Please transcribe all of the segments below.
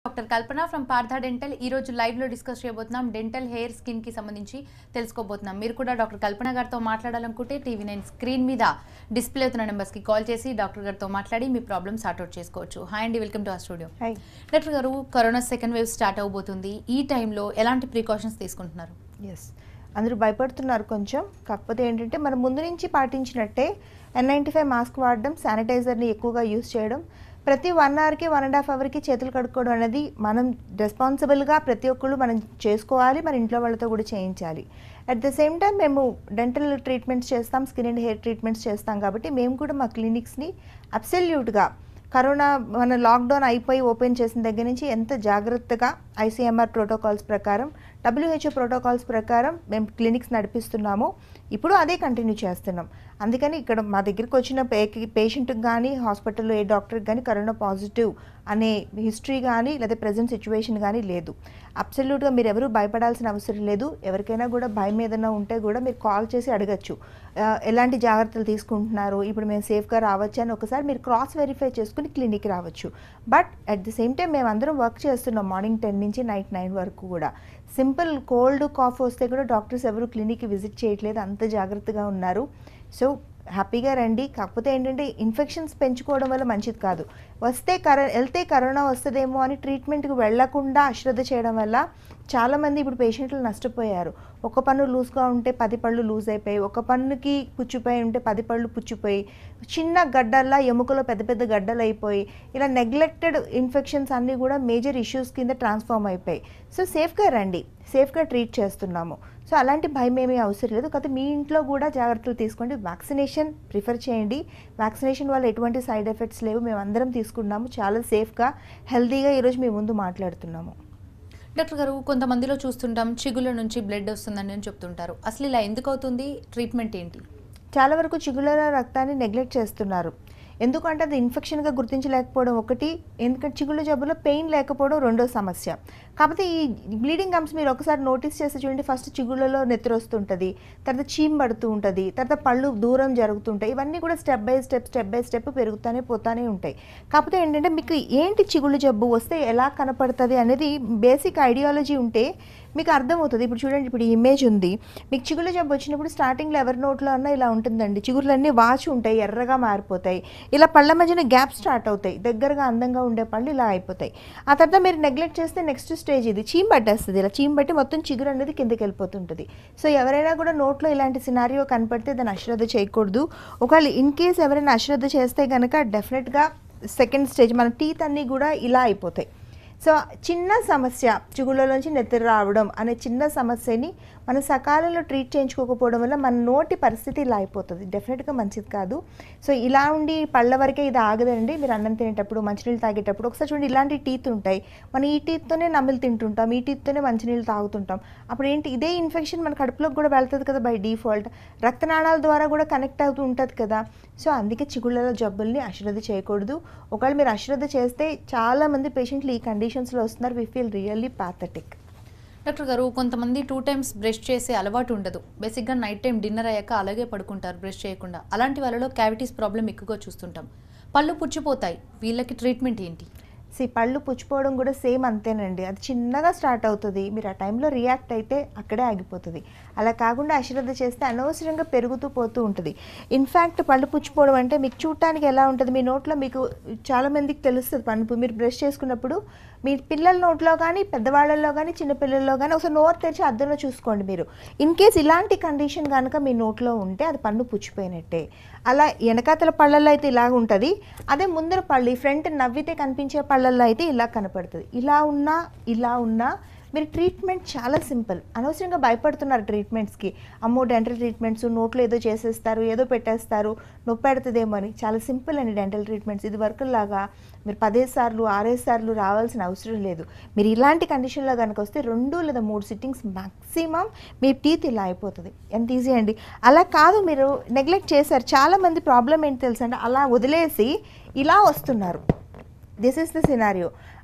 Doctor Kalpana from Partha dental ఈ రోజు live లో డిస్కస్ చేయబోతున్నాం డెంటల్ హెయిర్ స్కిన్ కి సంబంధించి తెలుసుకోబోతున్నాం మీరు కూడా డాక్టర్ కల్పన గారితో మాట్లాడాలనుకుంటే టీవీ నైన్ స్క్రీన్ మీద డిస్ప్లే అవుతున్న నెంబర్స్ కి కాల్ చేసి డాక్టర్ గారితో మాట్లాడి మీ ప్రాబ్లమ్ సార్ట్ అవుట్ చేసుకోవచ్చు హాయ్ అండి వెల్కమ్ టు ఆ స్టూడియో హాయ్ డాక్టర్ గారు కరోనా సెకండ్ వేవ్ స్టార్ట్ అవబోతుంది ఈ టైంలో ఎలాంటి ప్రికాషన్స్ తీసుకుంటున్నారు ఎస్ అందరూ భయపడుతున్నారు కొంచెం కాకపోతే ఏంటంటే మనం ముందు నుంచి పాటించినట్టే ఎన్ నైంటీ ఫైవ్ మాస్క్ వాడడం శానిటైజర్ని ఎక్కువగా యూస్ చేయడం ప్రతి వన్ అవర్కి వన్ అండ్ హాఫ్ అవర్కి చేతులు కడుక్కోవడం అనేది మనం రెస్పాన్సిబుల్గా ప్రతి ఒక్కళ్ళు మనం చేసుకోవాలి మన ఇంట్లో వాళ్ళతో కూడా చేయించాలి అట్ ద సేమ్ టైం మేము డెంటల్ ట్రీట్మెంట్స్ చేస్తాం స్కిన్ అండ్ హెయిర్ ట్రీట్మెంట్స్ చేస్తాం కాబట్టి మేము కూడా మా క్లినిక్స్ని అబ్సల్యూట్గా కరోనా మన లాక్డౌన్ అయిపోయి ఓపెన్ చేసిన దగ్గర నుంచి ఎంత జాగ్రత్తగా ఐసీఎంఆర్ ప్రోటోకాల్స్ ప్రకారం డబ్ల్యూహెచ్ఓ ప్రోటోకాల్స్ ప్రకారం మేము క్లినిక్స్ నడిపిస్తున్నాము ఇప్పుడు అదే కంటిన్యూ చేస్తున్నాం అందుకని ఇక్కడ మా దగ్గరికి వచ్చిన పే పేషెంట్కి కానీ హాస్పిటల్లో ఏ డాక్టర్కి కానీ కరోనా పాజిటివ్ అనే హిస్టరీ కానీ లేదా ప్రజెంట్ సిచ్యువేషన్ కానీ లేదు అబ్సల్యూట్గా మీరు ఎవరు భయపడాల్సిన అవసరం లేదు ఎవరికైనా కూడా భయం ఏదైనా ఉంటే కూడా మీరు కాల్ చేసి అడగచ్చు ఆ, ఎలాంటి జాగ్రత్తలు తీసుకుంటున్నారు ఇప్పుడు మేము సేఫ్గా రావచ్చు అని ఒకసారి మీరు క్రాస్ వెరిఫై చేసుకుని క్లినిక్కి రావచ్చు but at the same time మేము అందరం వర్క్ చేస్తున్నాం మార్నింగ్ టెన్ నుంచి నైట్ నైన్ వరకు కూడా సింపుల్ కోల్డ్ కాఫ్ వస్తే కూడా డాక్టర్స్ ఎవరు క్లినిక్కి విజిట్ చేయట్లేదు అంత జాగ్రత్తగా ఉన్నారు సో హ్యాపీగా రండి కాకపోతే ఏంటంటే ఇన్ఫెక్షన్స్ పెంచుకోవడం వల్ల మంచిది కాదు వస్తే కర వెళ్తే కరోనా వస్తుందేమో అని ట్రీట్మెంట్కి వెళ్లకుండా అశ్రద్ధ చేయడం వల్ల చాలామంది ఇప్పుడు పేషెంట్లు నష్టపోయారు ఒక పన్ను లూజ్గా ఉంటే పది పళ్ళు లూజ్ అయిపోయి ఒక పన్నుకి పుచ్చిపోయి ఉంటే పది పళ్ళు పుచ్చిపోయి చిన్న గడ్డల్లా ఎముకలో పెద్ద పెద్ద గడ్డలు అయిపోయి ఇలా నెగ్లెక్టెడ్ ఇన్ఫెక్షన్స్ అన్నీ కూడా మేజర్ ఇష్యూస్ కింద ట్రాన్స్ఫార్మ్ అయిపోయి సో సేఫ్గా రండి సేఫ్గా ట్రీట్ చేస్తున్నాము సో అలాంటి భయం ఏమీ అవసరం లేదు కాకపోతే మీ ఇంట్లో కూడా జాగ్రత్తలు తీసుకోండి వ్యాక్సినేషన్ ప్రిఫర్ చేయండి వ్యాక్సినేషన్ వల్ల ఎటువంటి సైడ్ ఎఫెక్ట్స్ లేవు మేము అందరం తీసుకున్నాము చాలా సేఫ్గా హెల్తీగా ఈరోజు మీ ముందు మాట్లాడుతున్నాము డాక్టర్ గారు కొంతమందిలో చూస్తుంటాం చిగుల నుంచి బ్లడ్ వస్తుందని అని చెప్తుంటారు అసలు ఇలా ఎందుకు అవుతుంది ట్రీట్మెంట్ ఏంటి చాలా వరకు చిగుళ్ళ రక్తాన్ని నెగ్లెక్ట్ చేస్తున్నారు ఎందుకంటే అది ఇన్ఫెక్షన్గా గుర్తించలేకపోవడం ఒకటి ఎందుకంటే చిగుళ్ళ జబ్బులో పెయిన్ లేకపోవడం రెండో సమస్య కాకపోతే ఈ బ్లీడింగ్ గమ్స్ మీరు ఒకసారి నోటీస్ చేస్తే చూడండి ఫస్ట్ చిగుళ్ళలో నెత్తురు వస్తుంటుంది తర్వాత చీమ్ పడుతూ ఉంటుంది తర్వాత పళ్ళు దూరం జరుగుతుంటాయి ఇవన్నీ కూడా step by step step by step పెరుగుతూనే పోతానే ఉంటాయి కాకపోతే ఏంటంటే మీకు ఏంటి చిగుళ్ళు జబ్బు వస్తే ఎలా కనపడుతుంది అనేది బేసిక్ ఐడియాలజీ ఉంటే మీకు అర్థమవుతుంది ఇప్పుడు చూడండి ఇప్పుడు ఈ ఇమేజ్ ఉంది మీకు చిగుళ్ళ జబ్బు వచ్చినప్పుడు స్టార్టింగ్లో ఎవరి నోట్లో అన్నా ఇలా ఉంటుందండి చిగుర్లన్నీ వాచి ఉంటాయి ఎర్రగా మారిపోతాయి ఇలా పళ్ళ మధ్యన గ్యాప్ స్టార్ట్ అవుతాయి దగ్గరగా అందంగా ఉండే పళ్ళు ఇలా అయిపోతాయి ఆ తర్వాత మీరు నెగ్లెక్ట్ చేస్తే నెక్స్ట్ స్టేజ్ ఇది చీమ్ పట్టేస్తుంది ఇలా చీమ్ పట్టి మొత్తం చిగురు అనేది కిందకి వెళ్ళిపోతుంటుంది సో ఎవరైనా కూడా నోట్లో ఇలాంటి సినారియో కనపడితే దాన్ని అశ్రద్ధ చేయకూడదు ఒకవేళ ఇన్ కేస్ ఎవరైనా అశ్రద్ధ చేస్తే కనుక డెఫినెట్గా సెకండ్ స్టేజ్ మన టీత్ అన్నీ కూడా ఇలా అయిపోతాయి సో చిన్న సమస్య చిగుళ్ళలోంచి నెత్తిరి రావడం అనే చిన్న సమస్యని మనం సకాలంలో ట్రీట్ చేయించుకోకపోవడం వల్ల మన నోటి పరిస్థితి ఇలా అయిపోతుంది డెఫినెట్గా మంచిది కాదు సో ఇలా ఉండి పళ్ళ వరకే ఇది ఆగదండి మీరు అన్నం తినేటప్పుడు మంచినీళ్ళు తాగేటప్పుడు ఒకసారి చూడండి ఇలాంటి టీత్ ఉంటాయి మనం ఈ టీత్తోనే నమ్మిలు తింటుంటాం ఈ టీత్తోనే మంచినీళ్ళు తాగుతుంటాం అప్పుడు ఏంటి ఇదే ఇన్ఫెక్షన్ మన కడుపులోకి కూడా వెళ్తుంది కదా బై డిఫాల్ట్ రక్తనాళాల ద్వారా కూడా కనెక్ట్ అవుతూ ఉంటుంది కదా సో అందుకే చిగుళ్ళ జబ్బుల్ని అశ్రద్ధ చేయకూడదు ఒకవేళ మీరు అశ్రద్ధ చేస్తే చాలామంది పేషెంట్లు ఈ కండిషన్స్లో వస్తున్నారు we feel really pathetic doctor గారు కొంతమంది టూ టైమ్స్ బ్రష్ చేసే అలవాటు ఉండదు బేసిక్గా నైట్ టైం డిన్నర్ అయ్యాక అలాగే పడుకుంటారు బ్రష్ చేయకుండా అలాంటి వాళ్ళలో క్యావిటీస్ ప్రాబ్లం ఎక్కువగా చూస్తుంటాం పళ్ళు పుచ్చిపోతాయి వీళ్ళకి ట్రీట్మెంట్ ఏంటి సి పళ్ళు పుచ్చిపోవడం కూడా సేమ్ అంతేనండి అది చిన్నగా స్టార్ట్ అవుతుంది మీరు ఆ టైంలో రియాక్ట్ అయితే అక్కడే ఆగిపోతుంది అలా కాకుండా అశ్రద్ధ చేస్తే అనవసరంగా పెరుగుతూ పోతూ ఉంటుంది ఇన్ఫ్యాక్ట్ పళ్ళు పుచ్చిపోవడం అంటే మీకు చూడటానికి ఎలా ఉంటుంది మీ నోట్లో మీకు చాలా మందికి తెలుస్తుంది పన్ను మీరు బ్రష్ చేసుకున్నప్పుడు మీ పిల్లల నోట్లో కానీ పెద్దవాళ్ళల్లో కానీ చిన్నపిల్లల్లో కానీ ఒకసారి నోరు తెరిచి అద్దంలో చూసుకోండి మీరు ఇన్ కేస్ ఇలాంటి కండిషన్ కనుక మీ నోట్లో ఉంటే అది పన్ను పుచ్చిపోయినట్టే అలా వెనకాతల పళ్ళల్లో అయితే ఇలాగ ఉంటుంది అదే ముందర పళ్ళు ఈ ఫ్రంట్ నవ్వితే కనిపించే పళ్ళల్లో అయితే ఇలా కనపడుతుంది ఇలా ఉన్నా ఇలా ఉన్నా మీరు ట్రీట్మెంట్ చాలా సింపుల్ అనవసరంగా భయపడుతున్నారు ట్రీట్మెంట్స్కి అమ్మో డెంటల్ ట్రీట్మెంట్స్ నోట్లో ఏదో చేసేస్తారు ఏదో పెట్టేస్తారు నొప్పి పెడుతుందేమో అని చాలా సింపుల్ అండి డెంటల్ ట్రీట్మెంట్స్ ఇది వరకు లాగా మీరు పదేసి సార్లు ఆరేసి సార్లు రావాల్సిన అవసరం లేదు మీరు ఇలాంటి కండిషన్లో కనుక వస్తే రెండు లేదా మూడు సిట్టింగ్స్ మ్యాక్సిమం మీ టీత్ ఇలా అయిపోతుంది ఎంత ఈజీ అండి అలా కాదు మీరు నెగ్లెక్ట్ చేశారు చాలామంది ప్రాబ్లం ఏంటి తెలుసా అంటే అలా వదిలేసి ఇలా వస్తున్నారు దిస్ ఇస్ ద సినారియో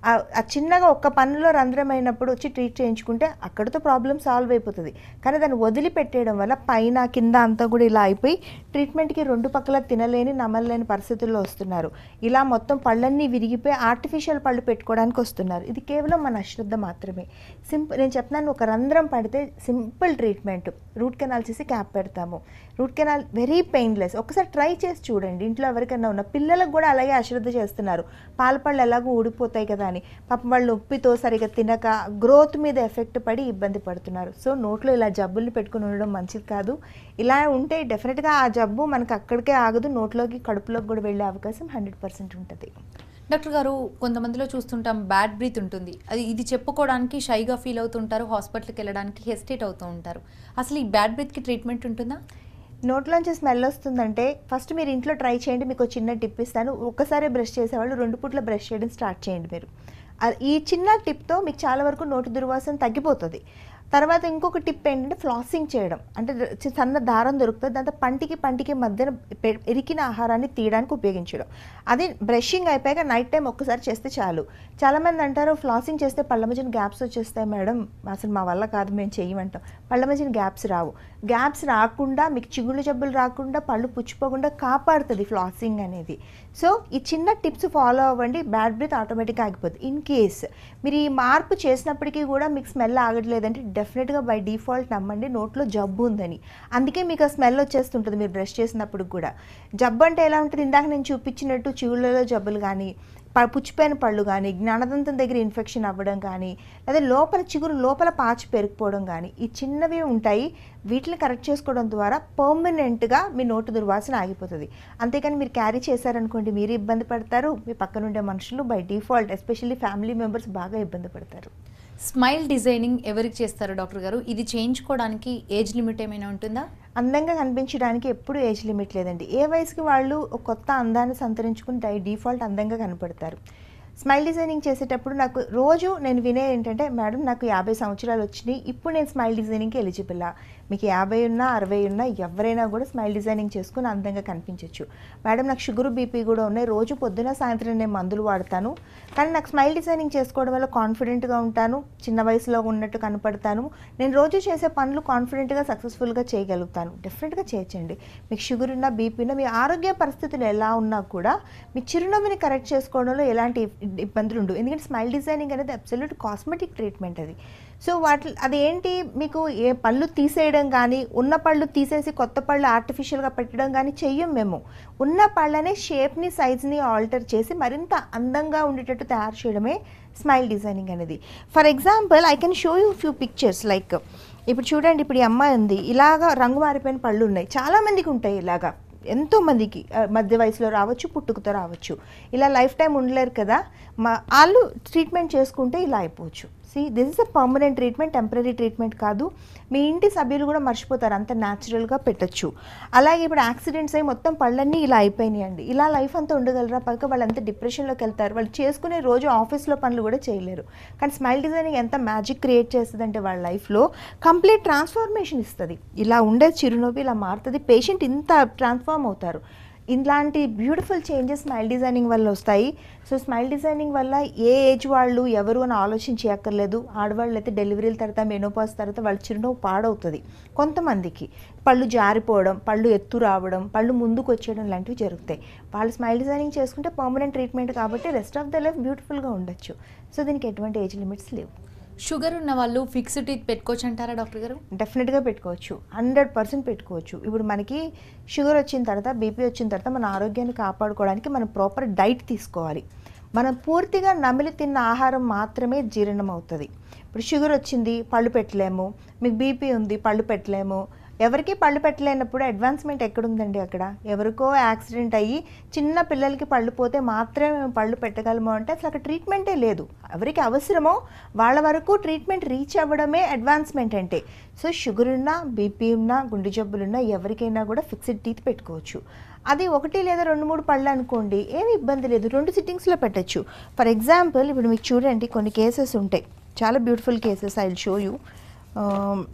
ఆ- ఆ చిన్నగా ఒక్క పన్నులో రంధ్రం అయినప్పుడు వచ్చి ట్రీట్ చేయించుకుంటే అక్కడితో ప్రాబ్లం సాల్వ్ అయిపోతుంది కానీ దాన్ని వదిలిపెట్టేయడం వల్ల పైన కింద అంతా కూడా ఇలా అయిపోయి ట్రీట్మెంట్కి రెండు పక్కల తినలేని నమలలేని పరిస్థితుల్లో వస్తున్నారు ఇలా మొత్తం పళ్ళన్నీ విరిగిపోయి ఆర్టిఫిషియల్ పళ్ళు పెట్టుకోవడానికి వస్తున్నారు ఇది కేవలం మన అశ్రద్ధ మాత్రమే సింపుల్ నేను చెప్తున్నాను ఒక రంధ్రం పడితే సింపుల్ ట్రీట్మెంట్ రూట్ కెనాల్ చేసి క్యాప్ పెడతాము రూట్ కెనాల్ వెరీ పెయిన్లెస్ ఒకసారి ట్రై చేసి చూడండి ఇంట్లో ఎవరికైనా ఉన్న పిల్లలకు కూడా అలాగే అశ్రద్ధ చేస్తున్నారు పాల పళ్ళు ఎలాగో ఊడిపోతాయి కదా అని పాపం వాళ్ళు నొప్పితో సరిగా తినక గ్రోత్ మీద ఎఫెక్ట్ పడి ఇబ్బంది పడుతున్నారు సో నోట్లో ఇలా జబ్బుల్ని పెట్టుకుని ఉండడం మంచిది కాదు ఇలా ఉంటే డెఫినెట్గా ఆ జబ్బు మనకు అక్కడికే ఆగదు నోట్లోకి కడుపులోకి కూడా వెళ్ళే అవకాశం హండ్రెడ్ పర్సెంట్ ఉంటుంది డాక్టర్ గారు కొంతమందిలో చూస్తుంటాం బ్యాడ్ బ్రీత్ ఉంటుంది అది ఇది చెప్పుకోవడానికి షైగా ఫీల్ అవుతుంటారు హాస్పిటల్కి వెళ్ళడానికి హెసిటేట్ అవుతూ ఉంటారు అసలు ఈ బ్యాడ్ బ్రీత్కి ట్రీట్మెంట్ ఉంటుందా నోట్లోంచి స్మెల్ వస్తుందంటే ఫస్ట్ మీరు ఇంట్లో ట్రై చేయండి మీకు ఒక చిన్న టిప్ ఇస్తాను ఒక్కసారి బ్రష్ చేసేవాళ్ళు రెండు పూట్ల బ్రష్ చేయడం స్టార్ట్ చేయండి మీరు ఆ- ఈ చిన్న టిప్తో మీకు చాలా వరకు నోటి దుర్వాసన తగ్గిపోతుంది తర్వాత ఇంకొక టిప్ ఏంటంటే ఫ్లాసింగ్ చేయడం అంటే చి- సన్న దారం దొరుకుతుంది దాంతో పంటికి పంటికి మధ్యన పె- ఇరికిన ఆహారాన్ని తీయడానికి ఉపయోగించడం అది బ్రషింగ్ అయిపోయాక నైట్ టైం ఒక్కసారి చేస్తే చాలు చాలామంది అంటారు ఫ్లాసింగ్ చేస్తే పళ్ళ మధ్యన గ్యాప్స్ వచ్చేస్తాయి మేడం అసలు మా వల్ల కాదు మేము చేయమంటాం పళ్ళ మధ్యన గ్యాప్స్ రావు గ్యాప్స్ రాకుండా మీకు చిగుళ్ళు జబ్బులు రాకుండా పళ్ళు పుచ్చిపోకుండా కాపాడుతుంది ఫ్లాసింగ్ అనేది సో ఈ చిన్న టిప్స్ ఫాలో అవ్వండి బ్యాడ్ బ్రీత్ ఆటోమేటిక్గా ఆగిపోతుంది ఇన్ కేస్ మీరు ఈ మార్పు చేసినప్పటికీ కూడా మీకు స్మెల్ ఆగట్లేదంటే డెఫినెట్గా బై డిఫాల్ట్ నమ్మండి నోట్లో జబ్బు ఉందని అందుకే మీకు ఆ స్మెల్ వచ్చేస్తుంటుంది మీరు బ్రష్ చేసినప్పుడు కూడా జబ్బు అంటే ఎలా ఉంటుంది ఇందాక నేను చూపించినట్టు చిగుళ్ళలో జబ్బులు కానీ ప- పుచ్చిపోయిన పళ్ళు కానీ జ్ఞానదంతం దగ్గర ఇన్ఫెక్షన్ అవ్వడం కానీ లేదా లోపల చిగురు లోపల పాచి పెరిగిపోవడం కానీ ఈ చిన్నవి ఉంటాయి వీటిని కరెక్ట్ చేసుకోవడం ద్వారా పర్మనెంట్గా మీ నోటు దుర్వాసన ఆగిపోతుంది అంతేకాని మీరు క్యారీ చేశారనుకోండి మీరు ఇబ్బంది పడతారు మీ పక్కన ఉండే మనుషులు by default especially family members బాగా ఇబ్బంది పడతారు స్మైల్ డిజైనింగ్ ఎవరికి చేస్తారు డాక్టర్ గారు ఇది చేయించుకోవడానికి ఏజ్ లిమిట్ ఏమైనా ఉంటుందా అందంగా కనిపించడానికి ఎప్పుడు ఏజ్ లిమిట్ లేదండి ఏ వయసుకి వాళ్ళు ఒక కొత్త అందాన్ని సంతరించుకుని డై డిఫాల్ట్ అందంగా కనపడతారు స్మైల్ డిజైనింగ్ చేసేటప్పుడు నాకు రోజు నేను వినే ఏంటంటే మేడం నాకు యాభై సంవత్సరాలు వచ్చినాయి ఇప్పుడు నేను స్మైల్ డిజైనింగ్కి ఎలిజిబుల్లా మీకు యాభై ఉన్నా అరవై ఉన్నా ఎవరైనా కూడా స్మైల్ డిజైనింగ్ చేసుకుని అందంగా కనిపించవచ్చు మేడం నాకు షుగర్ బీపీ కూడా ఉన్నాయి రోజు పొద్దున సాయంత్రం నేను మందులు వాడతాను కానీ నాకు స్మైల్ డిజైనింగ్ చేసుకోవడం వల్ల కాన్ఫిడెంట్గా ఉంటాను చిన్న వయసులో ఉన్నట్టు కనపడతాను నేను రోజు చేసే పనులు కాన్ఫిడెంట్గా సక్సెస్ఫుల్గా చేయగలుగుతాను డెఫినెట్గా చేయొచ్చండి మీకు షుగర్ ఉన్నా బీపీ ఉన్నా మీ ఆరోగ్య పరిస్థితులు ఎలా ఉన్నా కూడా మీ చిరునవ్వుని కరెక్ట్ చేసుకోవడంలో ఎలాంటి ఇబ్- ఇబ్బందులు ఉండవు ఎందుకంటే స్మైల్ డిజైనింగ్ అనేది అబ్సల్యూట్ కాస్మెటిక్ ట్రీట్మెంట్ అది సో వాటి అది ఏంటి మీకు ఏ పళ్ళు తీసేయడం కానీ ఉన్న పళ్ళు తీసేసి కొత్త పళ్ళు ఆర్టిఫిషియల్గా పెట్టడం కానీ చెయ్యం మేము ఉన్న పళ్ళనే షేప్ని సైజ్ని ఆల్టర్ చేసి మరింత అందంగా ఉండేటట్టు తయారు చేయడమే స్మైల్ డిజైనింగ్ అనేది for example I can show you few pictures like ఇప్పుడు చూడండి ఇప్పుడు ఈ అమ్మాయి ఉంది ఇలాగా రంగు మారిపోయిన పళ్ళు ఉన్నాయి చాలామందికి ఉంటాయి ఇలాగా ఎంతో మందికి ఆ, మధ్య వయసులో రావచ్చు పుట్టుకతో రావచ్చు ఇలా లైఫ్ టైం ఉండలేరు కదా మా వాళ్ళు ట్రీట్మెంట్ చేసుకుంటే ఇలా అయిపోవచ్చు see this is a permanent treatment temporary treatment కాదు మీ ఇంటి సభ్యులు కూడా మర్చిపోతారు అంత న్యాచురల్గా పెట్టచ్చు అలాగే ఇప్పుడు యాక్సిడెంట్స్ అయ్యి మొత్తం పళ్ళన్నీ ఇలా అయిపోయినాయి అండి ఇలా లైఫ్ అంతా ఉండగలరా పక్క వాళ్ళు అంత డిప్రెషన్లోకి వెళ్తారు వాళ్ళు చేసుకునే రోజు ఆఫీస్లో పనులు కూడా చేయలేరు కానీ స్మైల్ డిజైనింగ్ ఎంత మ్యాజిక్ క్రియేట్ చేస్తుంది అంటే వాళ్ళ లైఫ్లో కంప్లీట్ ట్రాన్స్ఫార్మేషన్ ఇస్తుంది ఇలా ఉండే చిరునవ్వు ఇలా మారుతుంది పేషెంట్ ఇంత ట్రాన్స్ఫార్మ్ అవుతారు ఇలాంటి బ్యూటిఫుల్ చేంజెస్ స్మైల్ డిజైనింగ్ వల్ల వస్తాయి సో స్మైల్ డిజైనింగ్ వల్ల ఏ ఏజ్ వాళ్ళు ఎవరు అని ఆలోచించక్కర్లేదు ఆడవాళ్ళు అయితే డెలివరీల తర్వాత మెనోపాస్ తర్వాత వాళ్ళ చిరునవ్వు పాడవుతుంది కొంతమందికి పళ్ళు జారిపోవడం పళ్ళు ఎత్తు రావడం పళ్ళు ముందుకు వచ్చేయడం లాంటివి జరుగుతాయి వాళ్ళు స్మైల్ డిజైనింగ్ చేసుకుంటే పర్మనెంట్ ట్రీట్మెంట్ కాబట్టి రెస్ట్ ఆఫ్ ద లైఫ్ బ్యూటిఫుల్గా ఉండొచ్చు సో దీనికి ఎటువంటి ఏజ్ లిమిట్స్ లేవు షుగర్ ఉన్న వాళ్ళు ఫిక్స్డ్ టీత్ పెట్టుకోవచ్చు అంటారా డాక్టర్ గారు డెఫినెట్గా పెట్టుకోవచ్చు హండ్రెడ్ పర్సెంట్ పెట్టుకోవచ్చు ఇప్పుడు మనకి షుగర్ వచ్చిన తర్వాత బీపీ వచ్చిన తర్వాత మన ఆరోగ్యాన్ని కాపాడుకోవడానికి మనం ప్రాపర్ డైట్ తీసుకోవాలి మనం పూర్తిగా నమిలి తిన్న ఆహారం మాత్రమే జీర్ణం అవుతుంది ఇప్పుడు షుగర్ వచ్చింది పళ్ళు పెట్టలేము మీకు బీపీ ఉంది పళ్ళు పెట్టలేము ఎవరికి పళ్ళు పెట్టలేనప్పుడు అడ్వాన్స్మెంట్ ఎక్కడుందండి అక్కడ ఎవరికో యాక్సిడెంట్ అయ్యి చిన్న పిల్లలకి పళ్ళు పోతే మాత్రమే మేము పళ్ళు పెట్టగలము అంటే అసలు అక్కడ ట్రీట్మెంటే లేదు ఎవరికి అవసరమో వాళ్ళ వరకు ట్రీట్మెంట్ రీచ్ అవ్వడమే అడ్వాన్స్మెంట్ అంటే సో షుగర్ ఉన్నా బీపీ ఉన్నా గుండె జబ్బులున్నా ఎవరికైనా కూడా ఫిక్స్డ్ టీత్ పెట్టుకోవచ్చు అది ఒకటి లేదా రెండు మూడు పళ్ళు అనుకోండి ఏమి ఇబ్బంది లేదు రెండు సిట్టింగ్స్లో పెట్టచ్చు ఫర్ ఎగ్జాంపుల్ ఇప్పుడు మీకు చూడండి కొన్ని కేసెస్ ఉంటాయి చాలా beautiful cases I show you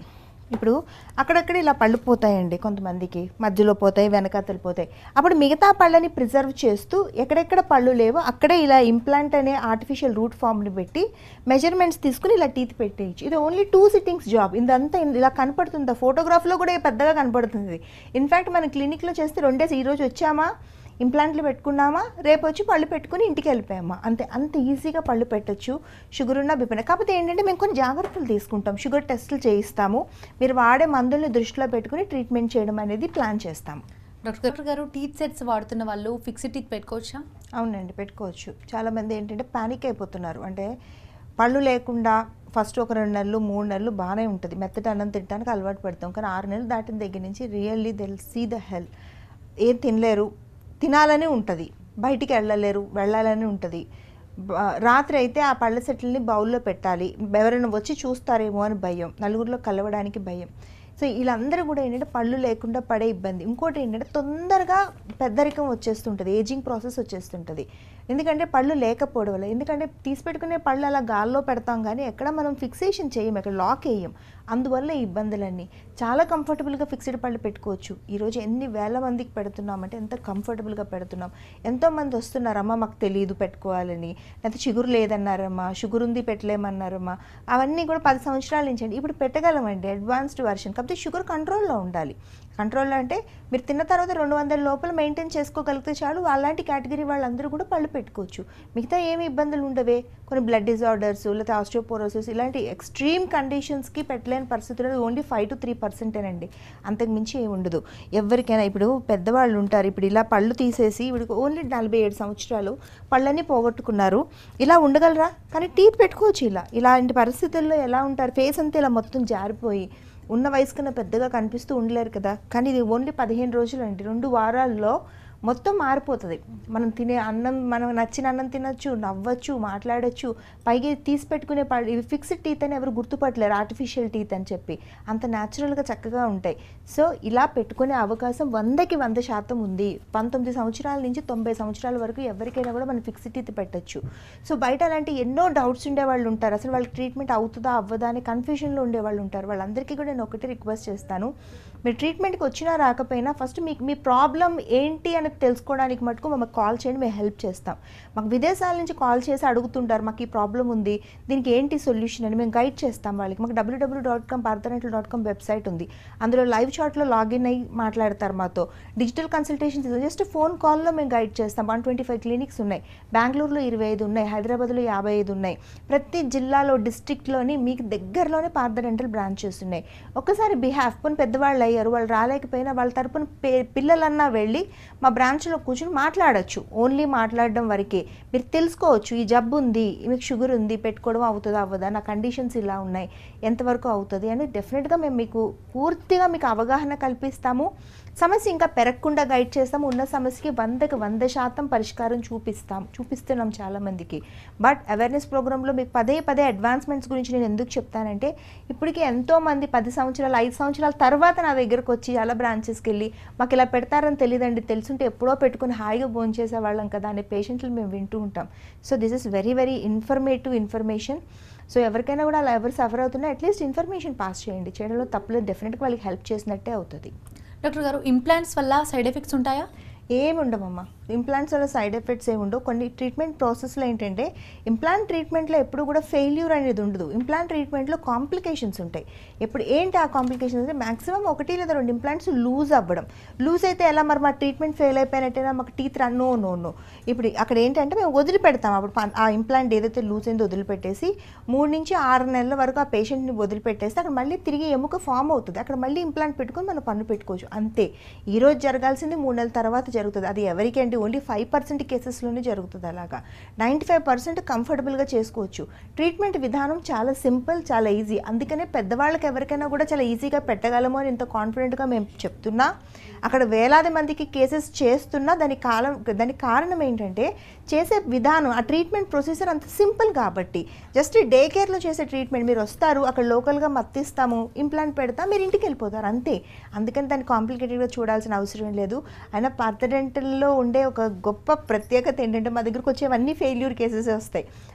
ఇప్పుడు అక్కడక్కడ ఇలా పళ్ళు పోతాయండి కొంతమందికి మధ్యలో పోతాయి వెనకాతలు పోతాయి అప్పుడు మిగతా పళ్ళని ప్రిజర్వ్ చేస్తూ ఎక్కడెక్కడ పళ్ళు లేవో అక్కడే ఇలా ఇంప్లాంట్ అనే ఆర్టిఫిషియల్ రూట్ ఫామ్ని పెట్టి మెజర్మెంట్స్ తీసుకుని ఇలా టీత్ పెట్టేయచ్చు ఇది ఓన్లీ టూ సిట్టింగ్స్ జాబ్ ఇదంతా ఇలా కనపడుతుంది ఫోటోగ్రాఫ్లో కూడా పెద్దగా కనపడుతుంది ఇన్ఫ్యాక్ట్ మన క్లినిక్లో చేస్తే రెండేసి ఈరోజు వచ్చామా ఇంప్లాంట్లు పెట్టుకున్నామా రేపు వచ్చి పళ్ళు పెట్టుకుని ఇంటికి వెళ్ళిపోయామా అంతే అంత ఈజీగా పళ్ళు పెట్టొచ్చు షుగర్ ఉన్న బిపిన కాకపోతే ఏంటంటే మేము కొన్ని జాగ్రత్తలు తీసుకుంటాం షుగర్ టెస్టులు చేయిస్తాము మీరు వాడే మందుల్ని దృష్టిలో పెట్టుకుని ట్రీట్మెంట్ చేయడం అనేది ప్లాన్ చేస్తాము డాక్టర్ డాక్టర్ గారు టీత్ సెట్స్ వాడుతున్న వాళ్ళు ఫిక్స్డ్ టీత్ పెట్టుకోవచ్చా అవునండి పెట్టుకోవచ్చు చాలామంది ఏంటంటే ప్యానిక్ అయిపోతున్నారు అంటే పళ్ళు లేకుండా ఫస్ట్ ఒక రెండు నెలలు మూడు నెలలు బాగానే ఉంటుంది మెత్తటి అన్నం తినడానికి అలవాటు పడతాం కానీ ఆరు నెలలు దాటిన దగ్గర నుంచి really they'll see the health ఏం తినలేరు తినాలని ఉంటుంది బయటికి వెళ్ళలేరు వెళ్ళాలని ఉంటుంది బ- రాత్రి అయితే ఆ పళ్ళ సెట్లని బౌల్లో పెట్టాలి ఎవరైనా వచ్చి చూస్తారేమో అని భయం నలుగురిలో కలవడానికి భయం సో వీళ్ళందరూ కూడా ఏంటంటే పళ్ళు లేకుండా పడే ఇబ్బంది ఇంకోటి ఏంటంటే తొందరగా పెద్దరికం వచ్చేస్తుంటుంది ఏజింగ్ ప్రాసెస్ వచ్చేస్తుంటుంది ఎందుకంటే పళ్ళు లేకపోవడం వల్ల ఎందుకంటే తీసి పెట్టుకునే పళ్ళు అలా గాల్లో పెడతాం కానీ ఎక్కడ మనం ఫిక్సేషన్ చేయం ఎక్కడ లాక్ వేయం అందువల్ల ఈ ఇబ్బందులన్నీ చాలా కంఫర్టబుల్గా ఫిక్స్డ్ పళ్ళు పెట్టుకోవచ్చు ఈరోజు ఎన్ని వేల మందికి పెడుతున్నామంటే ఎంత కంఫర్టబుల్గా పెడుతున్నాం ఎంతోమంది వస్తున్నారు అమ్మ మాకు తెలియదు పెట్టుకోవాలని లేకపోతే చిగురు లేదన్నారమ్మా షుగర్ ఉంది పెట్టలేమన్నారమ్మా అవన్నీ కూడా పది సంవత్సరాల నుంచి అండి ఇప్పుడు పెట్టగలమండి అడ్వాన్స్డ్ వర్షన్ కాకపోతే షుగర్ కంట్రోల్లో ఉండాలి కంట్రోల్లో అంటే మీరు తిన్న తర్వాత రెండు వందల లోపల మెయింటైన్ చేసుకోగలిగితే చాలు అలాంటి కేటగిరీ వాళ్ళందరూ కూడా పళ్ళు పెట్టుకోవచ్చు మిగతా ఏమి ఇబ్బందులు ఉండవే కొన్ని బ్లడ్ డిజార్డర్స్ లేకపోతే ఆస్టియోపోరోసిస్ ఇలాంటి ఎక్స్ట్రీమ్ కండిషన్స్కి పెట్టలేని పరిస్థితుల్లో ఓన్లీ ఫైవ్ టు త్రీ పర్సెంటేనండి అంతకు మించి ఏమి ఉండదు ఎవరికైనా ఇప్పుడు పెద్దవాళ్ళు ఉంటారు ఇప్పుడు ఇలా పళ్ళు తీసేసి ఇప్పుడు ఓన్లీ నలభై ఏడు సంవత్సరాలు పళ్ళన్నీ పోగొట్టుకున్నారు ఇలా ఉండగలరా కానీ టీత్ పెట్టుకోవచ్చు ఇలా ఇలాంటి పరిస్థితుల్లో ఎలా ఉంటారు ఫేస్ అంతా ఇలా మొత్తం జారిపోయి ఉన్న వయసు కన్నా పెద్దగా కనిపిస్తూ ఉండలేరు కదా కానీ ఇది ఓన్లీ పదిహేను రోజులు అండి రెండు వారాల్లో మొత్తం మారిపోతుంది మనం తినే అన్నం మనం నచ్చిన అన్నం తినొచ్చు నవ్వచ్చు మాట్లాడొచ్చు పైగా తీసి పెట్టుకునే ప ఇవి ఫిక్స్డ్ టీత్ అని ఎవరు గుర్తుపట్టలేరు ఆర్టిఫిషియల్ టీత్ అని చెప్పి అంత న్యాచురల్గా చక్కగా ఉంటాయి సో ఇలా పెట్టుకునే అవకాశం వందకి వంద శాతం ఉంది పంతొమ్మిది సంవత్సరాల నుంచి తొంభై సంవత్సరాల వరకు ఎవరికైనా కూడా మనం ఫిక్స్డ్ టీత్ పెట్టచ్చు సో బయట అలాంటి ఎన్నో డౌట్స్ ఉండే వాళ్ళు ఉంటారు అసలు వాళ్ళకి ట్రీట్మెంట్ అవుతుందా అవ్వదా అని కన్ఫ్యూజన్లో ఉండే వాళ్ళు ఉంటారు వాళ్ళందరికీ కూడా నేను ఒకటి రిక్వెస్ట్ చేస్తాను మీరు ట్రీట్మెంట్కి వచ్చినా రాకపోయినా ఫస్ట్ మీకు మీ ప్రాబ్లం ఏంటి అనేది తెలుసుకోవడానికి మటుకు మమ్మల్ని కాల్ చేయండి మేము హెల్ప్ చేస్తాం మాకు విదేశాల నుంచి కాల్ చేసి అడుగుతుంటారు మాకు ఈ ప్రాబ్లం ఉంది దీనికి ఏంటి సొల్యూషన్ అని మేము గైడ్ చేస్తాం వాళ్ళకి మాకు డబ్ల్యూడబ్ల్యూ డాట్ కామ్ పార్థనెటల్ డాట్ కామ్ వెబ్సైట్ ఉంది అందులో లైవ్ చాట్లో లాగిన్ అయ్యి మాట్లాడతారు మాతో డిజిటల్ కన్సల్టేషన్స్ జస్ట్ ఫోన్ కాల్లో మేము గైడ్ చేస్తాం వన్ ట్వంటీ ఫైవ్ క్లినిక్స్ ఉన్నాయి బెంగళూరులో ఇరవై ఐదు ఉన్నాయి హైదరాబాద్లో యాభై ఐదు ఉన్నాయి ప్రతి జిల్లాలో డిస్ట్రిక్ట్లోని మీకు దగ్గరలోనే పార్థ డెంటల్ బ్రాంచెస్ ఉన్నాయి ఒక్కసారి బిహాఫ్ పోనీ పెద్దవాళ్ళు అయ్యారు వాళ్ళు రాలేకపోయినా వాళ్ళ తరపున పే- పిల్లలన్నా వెళ్ళి మా బ్రాంచ్లో కూర్చొని మాట్లాడొచ్చు ఓన్లీ మాట్లాడడం వరకే మీరు తెలుసుకోవచ్చు ఈ జబ్బు ఉంది మీకు షుగర్ ఉంది పెట్టుకోవడం అవుతుందా అవ్వదా నా కండిషన్స్ ఇలా ఉన్నాయి ఎంతవరకు అవుతుంది అని డెఫినెట్గా మేము మీకు పూర్తిగా మీకు అవగాహన కల్పిస్తాము సమస్య ఇంకా పెరగకుండా గైడ్ చేస్తాము ఉన్న సమస్యకి వందకి వంద శాతం పరిష్కారం చూపిస్తాం చూపిస్తున్నాం చాలామందికి బట్ అవేర్నెస్ ప్రోగ్రాంలో మీకు పదే పదే అడ్వాన్స్మెంట్స్ గురించి నేను ఎందుకు చెప్తానంటే ఇప్పటికీ ఎంతోమంది పది సంవత్సరాలు ఐదు సంవత్సరాల తర్వాత నా దగ్గరకు వచ్చి చాలా బ్రాంచెస్కి వెళ్ళి మాకు ఇలా పెడతారని తెలియదండి తెలుసుంటే ఎప్పుడో పెట్టుకుని హాయిగా భోజనం చేసేవాళ్ళం కదా అనే పేషెంట్లు మేము వింటూ ఉంటాం so this is very very informative information so ఎవరికైనా కూడా అలా ఎవరు సఫర్ అవుతున్నా అట్లీస్ట్ ఇన్ఫర్మేషన్ పాస్ చేయండి చేయడంలో తప్పలేదు డెఫినెట్గా వాళ్ళకి హెల్ప్ చేసినట్టే అవుతుంది డాక్టర్ గారు ఇంప్లాంట్స్ వల్ల సైడ్ ఎఫెక్ట్స్ ఉంటాయా ఏమి ఉండవమ్మా ఇంప్లాంట్స్ వల్ల సైడ్ ఎఫెక్ట్స్ ఏమి ఉండవు కొన్ని ట్రీట్మెంట్ ప్రాసెస్లో ఏంటంటే ఇంప్లాంట్ ట్రీట్మెంట్లో ఎప్పుడు కూడా ఫెయిల్యూర్ అనేది ఉండదు ఇంప్లాంట్ ట్రీట్మెంట్లో కాంప్లికేషన్స్ ఉంటాయి ఇప్పుడు ఏంటి ఆ కాంప్లికేషన్స్ అంటే మాక్సిమం ఒకటి లేదా రెండు ఇంప్లాంట్స్ లూజ్ అవ్వడం లూజ్ అయితే ఎలా మరి మా ట్రీట్మెంట్ ఫెయిల్ అయిపోయినట్టేనా మాకు teeth run no no no ఇప్పుడు అక్కడ ఏంటంటే మేము వదిలిపెడతాం అప్పుడు పన్- ఆ ఇంప్లాంట్ ఏదైతే లూజ్ అయిందో వదిలిపెట్టేసి మూడు నుంచి ఆరు నెలల వరకు ఆ పేషెంట్ని వదిలిపెట్టేస్తే అక్కడ మళ్ళీ తిరిగి ఎముక ఫామ్ అవుతుంది అక్కడ మళ్ళీ ఇంప్లాంట్ పెట్టుకొని మనం పన్ను పెట్టుకోవచ్చు అంతే ఈ రోజు జరగాల్సింది మూడు నెలల తర్వాత జరుగుతుంది అది ఎవరికి అంటే ఓన్లీ ఫైవ్ పర్సెంట్ కేసెస్లోనే జరుగుతుంది అలాగా నైంటీ ఫైవ్ పర్సెంట్ కంఫర్టబుల్గా చేసుకోవచ్చు ట్రీట్మెంట్ విధానం చాలా సింపుల్ చాలా ఈజీ అందుకనే పెద్దవాళ్ళకి ఎవరికైనా కూడా చాలా ఈజీగా పెట్టగలము అని ఇంత కాన్ఫిడెంట్గా మేము చెప్తున్నా అక్కడ వేలాది మందికి కేసెస్ చేస్తున్నా దానికి కాలం దానికి కారణం ఏంటంటే చేసే విధానం ఆ ట్రీట్మెంట్ ప్రొసీజర్ అంత సింపుల్ కాబట్టి జస్ట్ డే కేర్లో చేసే ట్రీట్మెంట్ మీరు వస్తారు అక్కడ లోకల్గా మత్తిస్తాము ఇంప్లాంట్ పెడతాం మీరు ఇంటికి వెళ్ళిపోతారు అంతే అందుకని దాన్ని కాంప్లికేటెడ్గా చూడాల్సిన అవసరం లేదు అయినా పార్థడెంటల్లో ఉండే ఒక గొప్ప ప్రత్యేకత ఏంటంటే మా దగ్గరకు వచ్చేవన్నీ ఫెయిల్యూర్ కేసెస్ వస్తాయి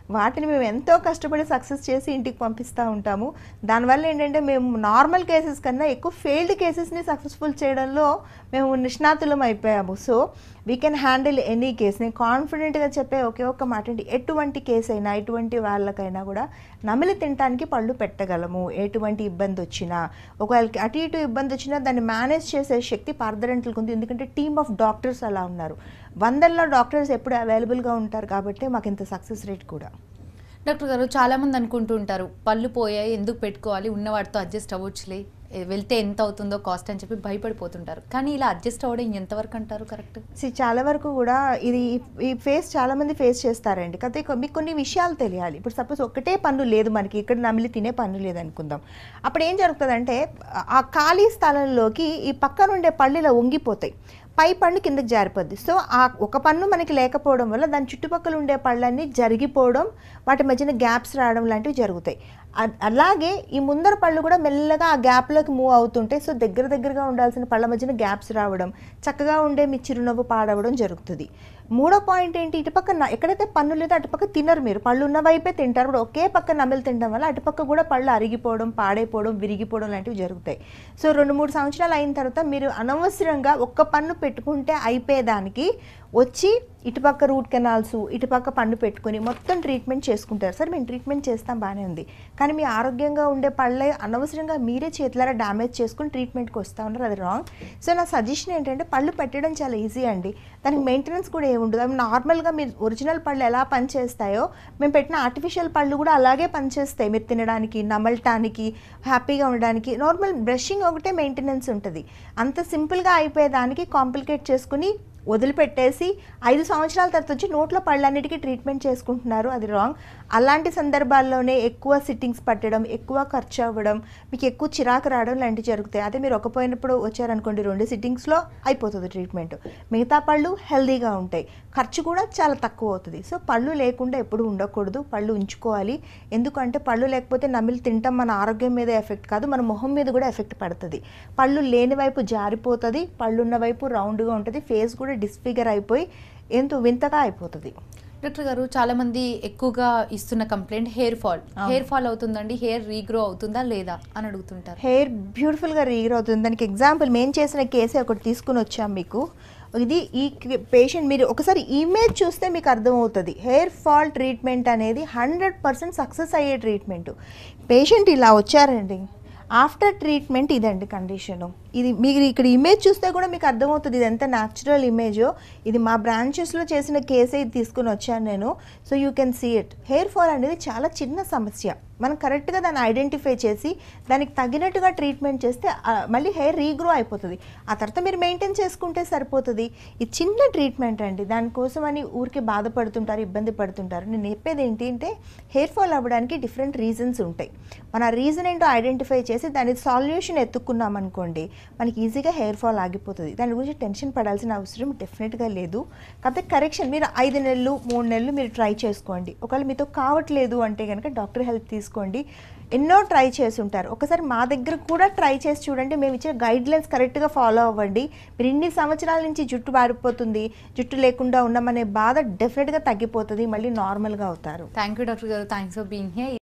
వాటిని మేము ఎంతో కష్టపడి సక్సెస్ చేసి ఇంటికి పంపిస్తూ ఉంటాము దానివల్ల ఏంటంటే మేము నార్మల్ కేసెస్ కన్నా ఎక్కువ ఫెయిల్డ్ కేసెస్ని సక్సెస్ఫుల్ చేయడంలో మేము నిష్ణాతులం అయిపోయాము so we can handle any case నేను కాన్ఫిడెంట్గా చెప్పే ఒకే ఒక్క మాట ఏంటి ఎటువంటి కేసు అయినా ఎటువంటి వాళ్ళకైనా కూడా నమిలి తినడానికి పళ్ళు పెట్టగలము ఎటువంటి ఇబ్బంది వచ్చినా ఒకవేళకి అటు ఇటు ఇబ్బంది వచ్చినా దాన్ని మేనేజ్ చేసే శక్తి పార్దరెంట్లకు ఉంది ఎందుకంటే టీమ్ ఆఫ్ డాక్టర్స్ అలా ఉన్నారు వందల్లో డాక్టర్స్ ఎప్పుడు అవైలబుల్గా ఉంటారు కాబట్టి మాకు ఇంత సక్సెస్ రేట్ కూడా డాక్టర్ గారు చాలా మంది అనుకుంటూ ఉంటారు పళ్ళు పోయాయి ఎందుకు పెట్టుకోవాలి ఉన్న వాటితో అడ్జస్ట్ అవ్వచ్చులే ఏ, వెళ్తే ఎంత అవుతుందో కాస్ట్ అని చెప్పి భయపడిపోతుంటారు కానీ ఇలా అడ్జస్ట్ అవ్వడం ఎంతవరకు అంటారు కరెక్ట్ See, చాలా వరకు కూడా ఇది ఈ ఫేస్ చాలా మంది ఫేస్ చేస్తారండి కాకపోతే కొ- మీకు కొన్ని విషయాలు తెలియాలి ఇప్పుడు సపోజ్ ఒకటే పన్ను లేదు మనకి ఇక్కడ నమిలి తినే పన్ను లేదు అనుకుందాం అప్పుడు ఏం జరుగుతుందంటే ఆ ఖాళీ స్థలంలోకి ఈ పక్కన ఉండే పళ్ళు ఇలా వంగిపోతాయి పై పన్ను కిందకి జారిపోద్ది సో ఆ ఒక పన్ను మనకి లేకపోవడం వల్ల దాని చుట్టుపక్కల ఉండే పళ్ళన్నీ జరిగిపోవడం వాటి మధ్యన గ్యాప్స్ రావడం లాంటివి జరుగుతాయి అ- అలాగే ఈ ముందర పళ్ళు కూడా మెల్లగా ఆ గ్యాప్లోకి మూవ్ అవుతుంటాయి సో దగ్గర దగ్గరగా ఉండాల్సిన పళ్ళ మధ్యన గ్యాప్స్ రావడం చక్కగా ఉండే మీ చిరునవ్వు పాడవడం జరుగుతుంది మూడో పాయింట్ ఏంటి ఇటుపక్క న- ఎక్కడైతే పన్ను లేదో అటుపక్క తినరు మీరు పళ్ళు ఉన్న వైపే తింటారు ఇప్పుడు ఒకే పక్క నమిలి తినడం వల్ల అటుపక్క కూడా పళ్ళు అరిగిపోవడం పాడైపోవడం విరిగిపోవడం లాంటివి జరుగుతాయి సో రెండు మూడు సంవత్సరాలు అయిన తర్వాత మీరు అనవసరంగా ఒక్క పన్ను పెట్టుకుంటే అయిపోయేదానికి వచ్చి ఇటుపక్క రూట్ కెనాల్స్ ఇటుపక్క పన్ను పెట్టుకొని మొత్తం ట్రీట్మెంట్ చేసుకుంటారు సార్ మేము ట్రీట్మెంట్ చేస్తాం బాగానే ఉంది కానీ మీ ఆరోగ్యంగా ఉండే పళ్ళే అనవసరంగా మీరే చేతులారా డ్యామేజ్ చేసుకుని ట్రీట్మెంట్కి వస్తూ ఉన్నారు అది రాంగ్ సో నా సజెషన్ ఏంటంటే పళ్ళు పెట్టడం చాలా ఈజీ అండి దానికి మెయింటెనెన్స్ కూడా ఏముండదు అవి నార్మల్గా మీరు ఒరిజినల్ పళ్ళు ఎలా పనిచేస్తాయో మేము పెట్టిన ఆర్టిఫిషియల్ పళ్ళు కూడా అలాగే పనిచేస్తాయి మీరు తినడానికి నమలటానికి హ్యాపీగా ఉండడానికి నార్మల్ బ్రషింగ్ ఒకటే మెయింటెనెన్స్ ఉంటుంది అంత సింపుల్గా అయిపోయేదానికి కాంప్లికేట్ చేసుకుని వదిలిపెట్టేసి ఐదు సంవత్సరాల తర్వాత వచ్చి నోట్లో పళ్ళన్నిటికీ ట్రీట్మెంట్ చేసుకుంటున్నారు అది రాంగ్ అలాంటి సందర్భాల్లోనే ఎక్కువ సిట్టింగ్స్ పట్టడం ఎక్కువ ఖర్చు అవ్వడం మీకు ఎక్కువ చిరాకు రావడం లాంటివి జరుగుతాయి అదే మీరు ఒక పోయినప్పుడు వచ్చారనుకోండి రెండు సిట్టింగ్స్లో అయిపోతుంది ట్రీట్మెంట్ మిగతా పళ్ళు హెల్దీగా ఉంటాయి ఖర్చు కూడా చాలా తక్కువ అవుతుంది సో పళ్ళు లేకుండా ఎప్పుడు ఉండకూడదు పళ్ళు ఉంచుకోవాలి ఎందుకంటే పళ్ళు లేకపోతే నమిలి తింటాం మన ఆరోగ్యం మీద ఎఫెక్ట్ కాదు మన మొహం మీద కూడా ఎఫెక్ట్ పడుతుంది పళ్ళు లేని వైపు జారిపోతుంది పళ్ళున్న వైపు రౌండ్గా ఉంటుంది ఫేస్ కూడా డిస్ఫిగర్ అయిపోయి ఎంతో వింతగా అయిపోతుంది డాక్టర్ గారు చాలా మంది ఎక్కువగా ఇస్తున్న కంప్లైంట్ హెయిర్ ఫాల్ అవును. హెయిర్ ఫాల్ అవుతుందండి హెయిర్ రీగ్రో అవుతుందా లేదా అని అడుగుతుంటారు హెయిర్ బ్యూటిఫుల్గా రీగర్ అవుతుంది దానికి ఎగ్జాంపుల్ మేము చేసిన కేసే ఒకటి తీసుకుని వచ్చాం మీకు ఇది ఈ పేషెంట్ మీరు ఒకసారి ఇమేజ్ చూస్తే మీకు అర్థమవుతుంది హెయిర్ ఫాల్ ట్రీట్మెంట్ అనేది హండ్రెడ్ పర్సెంట్ సక్సెస్ అయ్యే ట్రీట్మెంట్ పేషెంట్ ఇలా వచ్చారండి ఆఫ్టర్ ట్రీట్మెంట్ ఇదండి కండిషను ఇది మీరు ఇక్కడ ఇమేజ్ చూస్తే కూడా మీకు అర్థమవుతుంది ఇది ఎంత న్యాచురల్ ఇమేజో ఇది మా బ్రాంచెస్లో చేసిన కేసే ఇది తీసుకుని వచ్చాను నేను so you can see it hair fall అనేది చాలా చిన్న సమస్య మనం కరెక్ట్గా దాన్ని ఐడెంటిఫై చేసి దానికి తగినట్టుగా ట్రీట్మెంట్ చేస్తే ఆ, మళ్ళీ హెయిర్ రీగ్రో అయిపోతుంది ఆ తర్వాత మీరు మెయింటైన్ చేసుకుంటే సరిపోతుంది ఇది చిన్న ట్రీట్మెంట్ అండి దానికోసం అని ఊరికి బాధపడుతుంటారు ఇబ్బంది పడుతుంటారు నేను చెప్పేది ఏంటి అంటే హెయిర్ ఫాల్ అవ్వడానికి డిఫరెంట్ రీజన్స్ ఉంటాయి మన రీజన్ ఏంటో ఐడెంటిఫై చేసి దాని సాల్యూషన్ ఎత్తుక్కున్నాం అనుకోండి మనకి ఈజీగా హెయిర్ ఫాల్ ఆగిపోతుంది దాని గురించి టెన్షన్ పడాల్సిన అవసరం డెఫినెట్గా లేదు కాకపోతే కరెక్షన్ మీరు ఐదు నెలలు మూడు నెలలు మీరు ట్రై చేసుకోండి ఒకవేళ మీతో కావట్లేదు అంటే కనుక డాక్టర్ హెల్ప్ తీసుకోండి ఎన్నో ట్రై చేసి ఉంటారు ఒకసారి మా దగ్గర కూడా ట్రై చేసి చూడండి మేము ఇచ్చే గైడ్ లైన్స్ కరెక్ట్గా ఫాలో అవ్వండి మీరు ఇన్ని సంవత్సరాల నుంచి జుట్టు పారిపోతుంది జుట్టు లేకుండా ఉన్నామనే బాధ డెఫినెట్గా తగ్గిపోతుంది మళ్ళీ నార్మల్గా అవుతారు థ్యాంక్ యూ డాక్టర్ గారు థ్యాంక్స్ ఫర్ బీయింగ్ హియర్